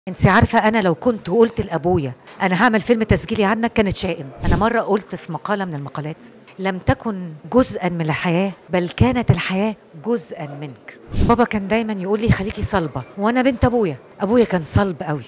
انت عارفه انا لو كنت قلت لابويا انا هعمل فيلم تسجيلي عنك كانت شائم انا مره قلت في مقاله من المقالات لم تكن جزءا من الحياه بل كانت الحياه جزءا منك بابا كان دايما يقول لي خليكي صلبه وانا بنت ابويا ابويا كان صلب قوي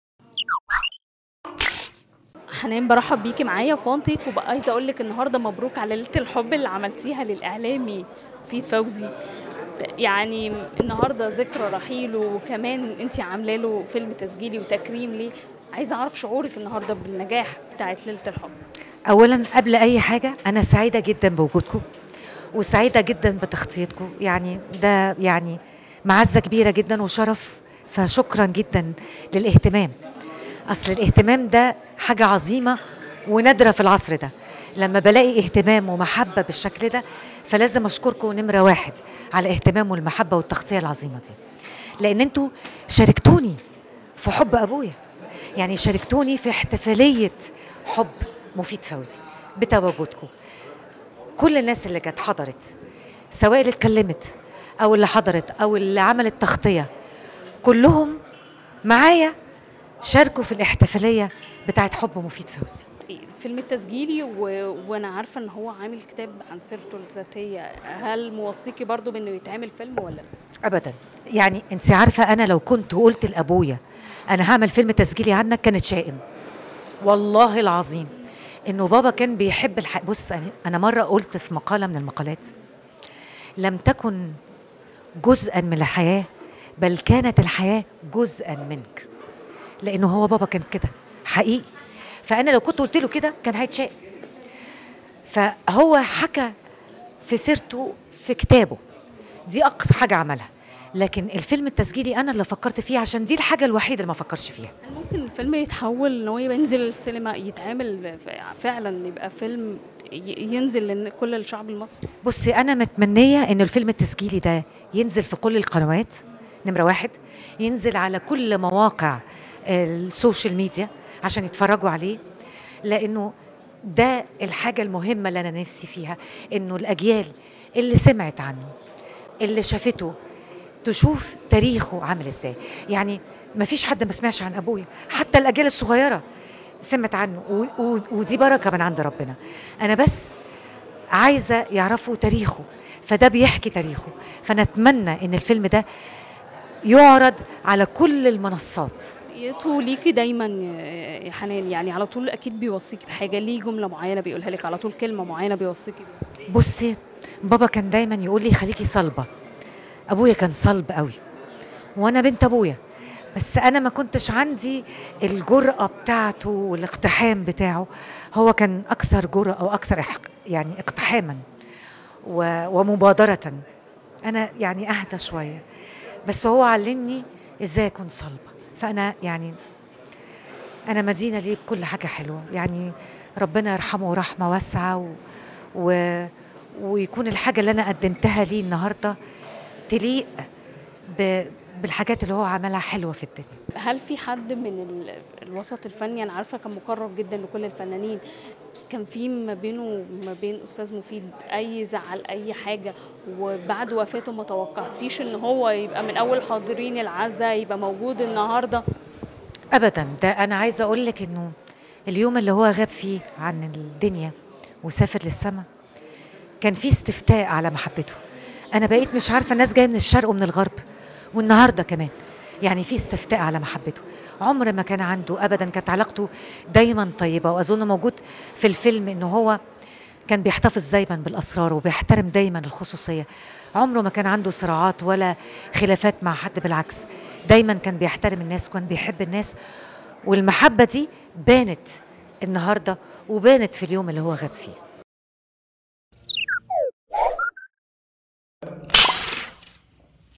حنان برحب بيكي معايا في وانتك وبقى عايزه اقول لك النهارده مبروك على ليله الحب اللي عملتيها للاعلامي فيد فوزي يعني النهارده ذكرى رحيله وكمان انت عامله له فيلم تسجيلي وتكريم ليه عايزه اعرف شعورك النهارده بالنجاح بتاعت ليله الحب اولا قبل اي حاجه انا سعيده جدا بوجودكم وسعيده جدا بتغطيتكم يعني ده يعني معزه كبيره جدا وشرف فشكرا جدا للاهتمام اصل الاهتمام ده حاجه عظيمه ونادره في العصر ده لما بلاقي اهتمام ومحبه بالشكل ده فلازم اشكركم نمره واحد على اهتمام والمحبه والتغطيه العظيمه دي لان انتوا شاركتوني في حب ابويا يعني شاركتوني في احتفاليه حب مفيد فوزي بتواجدكم كل الناس اللي جت حضرت سواء اللي اتكلمت او اللي حضرت او اللي عملت تغطيه كلهم معايا شاركوا في الاحتفاليه بتاعت حب مفيد فوزي الفيلم التسجيلي و... وانا عارفه ان هو عامل كتاب عن سيرته الذاتيه هل موصيكي برضو بانه يتعمل فيلم ولا لا ابدا يعني انت عارفه انا لو كنت قلت لابويا انا هعمل فيلم تسجيلي عنك كانت شائم والله العظيم انه بابا كان بيحب الح... بص انا مره قلت في مقاله من المقالات لم تكن جزءا من الحياه بل كانت الحياه جزءا منك لانه هو بابا كان كده حقيقي فانا لو كنت قلت له كده كان هيتشاق فهو حكى في سيرته في كتابه دي اقصى حاجه عملها لكن الفيلم التسجيلي انا اللي فكرت فيه عشان دي الحاجه الوحيده اللي ما فكرش فيها هل ممكن الفيلم يتحول ان هو ينزل السينما يتعمل فعلا يبقى فيلم ينزل لكل الشعب المصري بصي انا متمنيه ان الفيلم التسجيلي ده ينزل في كل القنوات نمره واحد ينزل على كل مواقع السوشيال ميديا عشان يتفرجوا عليه لانه ده الحاجه المهمه اللي انا نفسي فيها انه الاجيال اللي سمعت عنه اللي شافته تشوف تاريخه عامل ازاي يعني ما فيش حد ما سمعش عن ابويا حتى الاجيال الصغيره سمعت عنه ودي بركه من عند ربنا انا بس عايزه يعرفوا تاريخه فده بيحكي تاريخه فانا اتمنى ان الفيلم ده يعرض على كل المنصات رؤيته ليكي دايما يا حنان يعني على طول اكيد بيوصيكي بحاجه ليه جمله معينه بيقولها لك على طول كلمه معينه بيوصيكي بيها بصي بابا كان دايما يقول لي خليكي صلبه ابويا كان صلب قوي وانا بنت ابويا بس انا ما كنتش عندي الجرأة بتاعته والاقتحام بتاعه هو كان اكثر جرأة واكثر يعني اقتحاما ومبادرة انا يعني اهدى شوية بس هو علمني ازاي اكون صلبه فانا يعني انا مدينه ليه بكل حاجه حلوه يعني ربنا يرحمه رحمه واسعه و... و... ويكون الحاجه اللي انا قدمتها ليه النهارده تليق ب... بالحاجات اللي هو عملها حلوه في الدنيا هل في حد من ال... الوسط الفني انا عارفه كان مقرب جدا لكل الفنانين كان في ما بينه وما بين استاذ مفيد اي زعل اي حاجه وبعد وفاته ما توقعتيش ان هو يبقى من اول حاضرين العزاء يبقى موجود النهارده ابدا ده انا عايزه اقول لك انه اليوم اللي هو غاب فيه عن الدنيا وسافر للسماء كان في استفتاء على محبته انا بقيت مش عارفه الناس جايه من الشرق ومن الغرب والنهارده كمان يعني في استفتاء على محبته عمر ما كان عنده ابدا كانت علاقته دايما طيبه واظن موجود في الفيلم انه هو كان بيحتفظ دايما بالاسرار وبيحترم دايما الخصوصيه عمره ما كان عنده صراعات ولا خلافات مع حد بالعكس دايما كان بيحترم الناس وكان بيحب الناس والمحبه دي بانت النهارده وبانت في اليوم اللي هو غاب فيه